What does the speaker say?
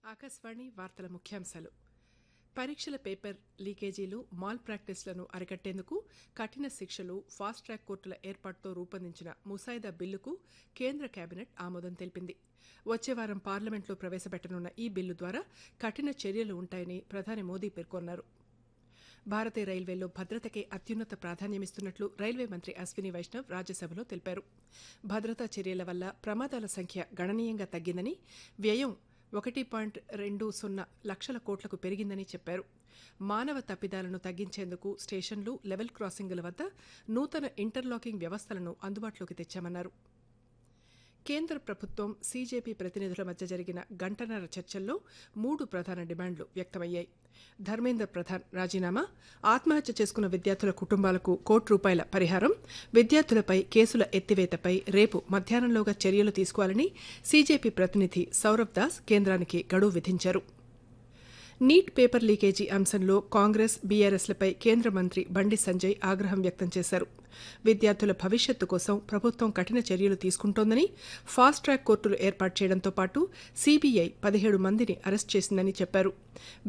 ఆకాశవాణి వార్తల ముఖ్యాంశాలు పరీక్షల పేపర్ లీకేజీలు మాల్ ప్రాక్టీస్లను అరికట్టేందుకు కఠిన శిక్షలు ఫాస్ట్ ట్రాక్ కోర్టుల ఏర్పాటుతో రూపొందించిన ముసాయిదా బిల్లుకు కేంద్ర కేబినెట్ ఆమోదం తెలిపింది వచ్చే వారం పార్లమెంట్లో ప్రవేశపెట్టనున్న ఈ బిల్లు ద్వారా కఠిన చర్యలు ఉంటాయని ప్రధాని మోదీ పేర్కొన్నారు భారతీయ రైల్వేలో భద్రతకే అత్యున్నత ప్రాధాన్యమిస్తున్నట్లు రైల్వే మంత్రి అశ్విని వైష్ణవ్ రాజ్యసభలో తెలిపారు భద్రతా చర్యల వల్ల ప్రమాదాల సంఖ్య గణనీయంగా తగ్గిందని వ్యయం ఒకటి పాయింట్ రెండు సున్నా లక్షల కోట్లకు పెరిగిందని చెప్పారు మానవ తప్పిదాలను తగ్గించేందుకు స్టేషన్లు లెవెల్ క్రాసింగుల వద్ద నూతన ఇంటర్లాకింగ్ వ్యవస్థలను అందుబాటులోకి తెచ్చామన్నారు కేంద్ర ప్రభుత్వం సీజేపీ ప్రతినిధుల మధ్య జరిగిన గంటన్నర చర్చల్లో మూడు ప్రధాన డిమాండ్లు వ్యక్తమయ్యాయి ధర్మేంద్ర ప్రధాన్ రాజీనామా ఆత్మహత్య చేసుకున్న విద్యార్థుల కుటుంబాలకు కోటి రూపాయల పరిహారం విద్యార్థులపై కేసుల ఎత్తివేతపై రేపు మధ్యాహ్నంలోగా చర్యలు తీసుకోవాలని సీజేపీ ప్రతినిధి సౌరవ్ దాస్ కేంద్రానికి గడువు విధించారు నీట్ పేపర్ లీకేజీ అంశంలో కాంగ్రెస్ బీఆర్ఎస్లపై కేంద్ర మంత్రి బండి సంజయ్ ఆగ్రహం వ్యక్తం చేశారు విద్యార్థుల భవిష్యత్తు కోసం ప్రభుత్వం కఠిన చర్యలు తీసుకుంటోందని ఫాస్ట్ ట్రాక్ కోర్టులు ఏర్పాటు చేయడంతో పాటు సీబీఐ పదిహేడు మందిని అరెస్ట్ చేసిందని చెప్పారు